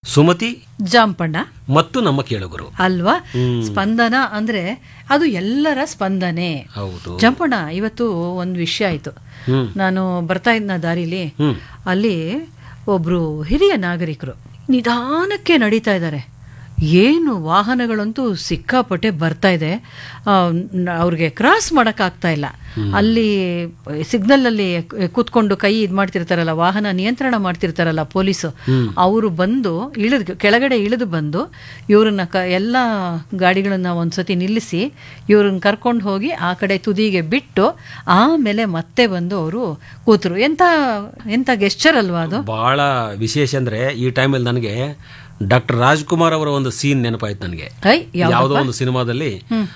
ಸುಮತಿ ಜಾಂಪಣ್ಣ ಮತ್ತು ನಮ್ಮ ಕೇಳುಗರು ಅಲ್ವಾ ಸ್ಪಂದನ ಅಂದ್ರೆ ಅದು ಎಲ್ಲರ ಸ್ಪಂದನೆ ಹೌದು ಜಂಪಣ್ಣ ಇವತ್ತು ಒಂದು ವಿಷಯ ಆಯ್ತು ಹ್ಮ್. ನಾನು ಬರ್ತಾ ಇದ್ನ ದಾರಿಲಿ ಹ್ಮ್. ಅಲ್ಲಿ ಒಬ್ರು ಹಿರಿಯ ನಾಗರಿಕರು ನಿಧಾನಕ್ಕೆ ನಡೀತಾ ಇದ್ದಾರೆ ಏನು ವಾಹನಗಳಂತೂ ಸಿಕ್ಕಾಪಟ್ಟೆ ಬರ್ತಾ ಇದೆ ಆ, ನ- ಅವ್ರಿಗೆ ಕ್ರಾಸ್ ಮಾಡೋಕ್ಕಾಗ್ತಾ ಇಲ್ಲ ಅಲ್ಲಿ ಸಿಗ್ನಲ್ ಅಲ್ಲಿ ಕೂತ್ಕೊಂಡು ಕೈ ಇದು ಮಾಡ್ತಿರ್ತಾರಲ್ಲ ವಾಹನ ನಿಯಂತ್ರಣ ಮಾಡ್ತಿರ್ತಾರಲ್ಲ ಪೊಲೀಸು ಅವರು ಬಂದು ಇಳಿದು ಕೆಳಗಡೆ ಇಳಿದು ಬಂದು ಇವ್ರನ್ನ ಕ ಎಲ್ಲ ಗಾಡಿಗಳನ್ನ ಒಂದ್ಸತಿ ನಿಲ್ಲಿಸಿ ಇವ್ರನ್ನ ಕರ್ಕೊಂಡು ಹೋಗಿ ಆ ಕಡೆ ತುದಿಗೆ ಬಿಟ್ಟು ಆಮೇಲೆ ಮತ್ತೆ ಬಂದು ಅವರು ಕೂತರು ಎಂತ ಎಂತ ಗೆಸ್ಚರ್ ಅಲ್ವಾ ಅದು ಬಹಳ ವಿಶೇಷ ಅಂದ್ರೆ ಈ ಟೈಮಲ್ಲಿ ನನಗೆ ಡಾಕ್ಟರ್ ರಾಜ್ಕುಮಾರ್ ಅವರ ಒಂದು ಸೀನ್ ನೆನಪಾಯ್ತು ನನಗೆ ಐ ಯಾವ ಯಾವುದೋ ಒಂದು ಸಿನಿಮಾದಲ್ಲಿ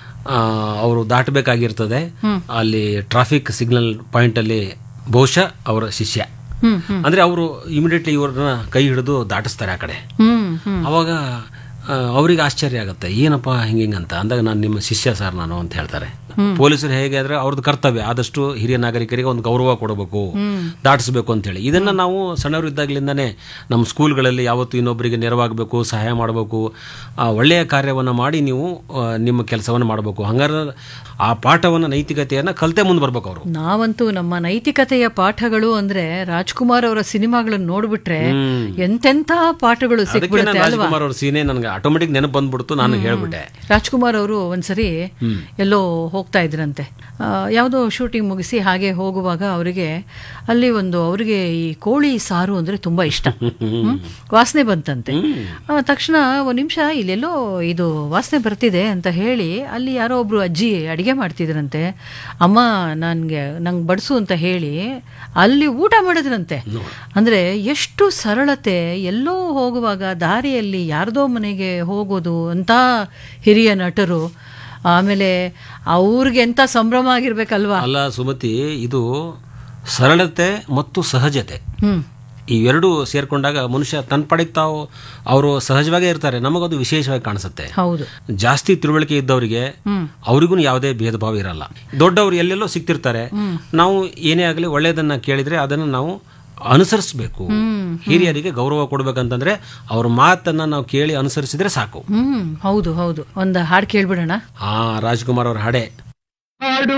ಅವರು ದಾಟಬೇಕಾಗಿರ್ತದೆ ಅಲ್ಲಿ ಟ್ರಾಫಿಕ್ ಸಿಗ್ನಲ್ ಪಾಯಿಂಟ್ ಅಲ್ಲಿ ಬಹುಶಃ ಅವರ ಶಿಷ್ಯ ಹ್ಮ್ ಅಂದ್ರೆ ಅವರು ಇಮಿಡಿಯೇಟ್ಲಿ ಇವ್ರನ್ನ ಕೈ ಹಿಡಿದು ದಾಟಿಸ್ತಾರೆ ಆ ಕಡೆ ಹ್ಮ್ ಹ್ಮ್ ಅವಾಗ ಆ, ಅವ್ರಿಗೆ ಆಶ್ಚರ್ಯ ಆಗುತ್ತೆ ಏನಪ್ಪ ಹಿಂಗಿಂಗಂತ ಅಂದಾಗ ನಾನು ನಿಮ್ಮ ಶಿಷ್ಯ ಸರ್ ನಾನು ಅಂತ ಹೇಳ್ತಾರೆ ಪೊಲೀಸರು ಹೇಗೆ ಆದ್ರೆ ಅವ್ರದ್ದು ಕರ್ತವ್ಯ ಆದಷ್ಟು ಹಿರಿಯ ನಾಗರಿಕರಿಗೆ ಒಂದು ಗೌರವ ಕೊಡಬೇಕು ದಾಟಿಸ್ಬೇಕು ಅಂತ ಹೇಳಿ ಇದನ್ನ ನಾವು ಸಣ್ಣವರು ಇದ್ದಾಗಲಿಂದಾನೇ ನಮ್ಮ ಸ್ಕೂಲ್ಗಳಲ್ಲಿ ಯಾವತ್ತು ಇನ್ನೊಬ್ಬರಿಗೆ ನೆರವಾಗಬೇಕು ಸಹಾಯ ಮಾಡಬೇಕು ಆ ಒಳ್ಳೆಯ ಕಾರ್ಯವನ್ನು ಮಾಡಿ ನೀವು ಆ, ನಿಮ್ಮ ಕೆಲಸವನ್ನು ಮಾಡಬೇಕು ಹಂಗಾರೆ ಆ ಪಾಠವನ್ನು ನೈತಿಕತೆಯನ್ನ ಕಲ್ತೆ ಮುಂದೆ ಬರ್ಬೇಕು ಅವರು ನಾವಂತೂ ನಮ್ಮ ನೈತಿಕತೆಯ ಪಾಠಗಳು ಅಂದ್ರೆ ರಾಜ್ಕುಮಾರ್ ಅವರ ಸಿನಿಮಾಗಳನ್ನು ನೋಡ್ಬಿಟ್ರೆ ಎಂತೆಂಥ ಪಾಠಗಳು ಅದಕ್ಕೆ ಸಿಕ್ಬಿಡುತ್ತೆ ನಾನು ಅಲ್ವಾ ರಾಜ್ಕುಮಾರ್ ಅವ್ರ ಸೀನೆ ನನಗೆ ಆಟೋಮೆಟಿಕ್ ನೆನಪು ಬಂದ್ಬಿಡ್ತು ನಾನು ಹೇಳ್ಬಿಟ್ಟೆ ರಾಜ್ಕುಮಾರ್ ಅವರು ಒಂದ್ಸರಿ ಎಲ್ಲೋ ಹೋಗ್ತಾ ಇದ್ರಂತೆ ಆ, ಯಾವುದೋ ಶೂಟಿಂಗ್ ಮುಗಿಸಿ ಹಾಗೆ ಹೋಗುವಾಗ ಅವರಿಗೆ ಅಲ್ಲಿ ಒಂದು ಅವರಿಗೆ ಈ ಕೋಳಿ ಸಾರು ಅಂದ್ರೆ ತುಂಬಾ ಇಷ್ಟ ಹ್ಮ್? ವಾಸನೆ ಬಂತಂತೆ ಆ, ತಕ್ಷಣ ಒಂದು ನಿಮಿಷ ಇಲ್ಲೆಲ್ಲೋ ಇದು ವಾಸನೆ ಬರ್ತಿದೆ ಅಂತ ಹೇಳಿ ಅಲ್ಲಿ ಯಾರೋ ಒಬ್ರು ಅಜ್ಜಿ ಅಡಿಗೆ ಮಾಡ್ತಿದ್ರಂತೆ ಅಮ್ಮ ನನ್ಗೆ ನಂಗೆ ಬಡಿಸು ಅಂತ ಹೇಳಿ ಅಲ್ಲಿ ಊಟ ಮಾಡಿದ್ರಂತೆ ಅಂದ್ರೆ ಎಷ್ಟು ಸರಳತೆ ಎಲ್ಲೋ ಹೋಗುವಾಗ ದಾರಿಯಲ್ಲಿ ಯಾರ್ದೋ ಮನೆಗೆ ಹೋಗೋದು ಅಂತ ಹಿರಿಯ ನಟರು ಆಮೇಲೆ ಅವ್ರಿಗೆ ಎಂತ ಸಂಭ್ರಮ ಆಗಿರ್ಬೇಕಲ್ವಾ ಅಲ್ಲ ಸುಮತಿ ಇದು ಸರಳತೆ ಮತ್ತು ಸಹಜತೆ ಹ್ಮ್ ಇವೆರಡು ಸೇರ್ಕೊಂಡಾಗ ಮನುಷ್ಯ ತನ್ನ ಪಡೆಗೆ ತಾವು ಅವರು ಸಹಜವಾಗೇ ಇರ್ತಾರೆ ನಮಗದು ವಿಶೇಷವಾಗಿ ಕಾಣಿಸುತ್ತೆ ಹೌದು ಜಾಸ್ತಿ ತಿಳುವಳಿಕೆ ಇದ್ದವರಿಗೆ ಅವರಿಗೂ ಯಾವುದೇ ಭೇದ ಭಾವ ಇರಲ್ಲ ದೊಡ್ಡವರು ಎಲ್ಲೆಲ್ಲೋ ಸಿಗ್ತಿರ್ತಾರೆ ನಾವು ಏನೇ ಆಗಲಿ ಒಳ್ಳೆಯದನ್ನ ಕೇಳಿದ್ರೆ ಅದನ್ನು ನಾವು ಅನುಸರಿಸಬೇಕು ಹಿರಿಯರಿಗೆ ಗೌರವ ಕೊಡ್ಬೇಕಂತಂದ್ರೆ ಅವ್ರ ಮಾತನ್ನ ನಾವು ಕೇಳಿ ಅನುಸರಿಸಿದ್ರೆ ಸಾಕು ಹ್ಮ್ ಹೌದು ಹೌದು ಒಂದು ಹಾಡು ಕೇಳ್ಬಿಡೋಣ ಆ ರಾಜ್ಕುಮಾರ್ ಅವ್ರ ಹಾಡೆ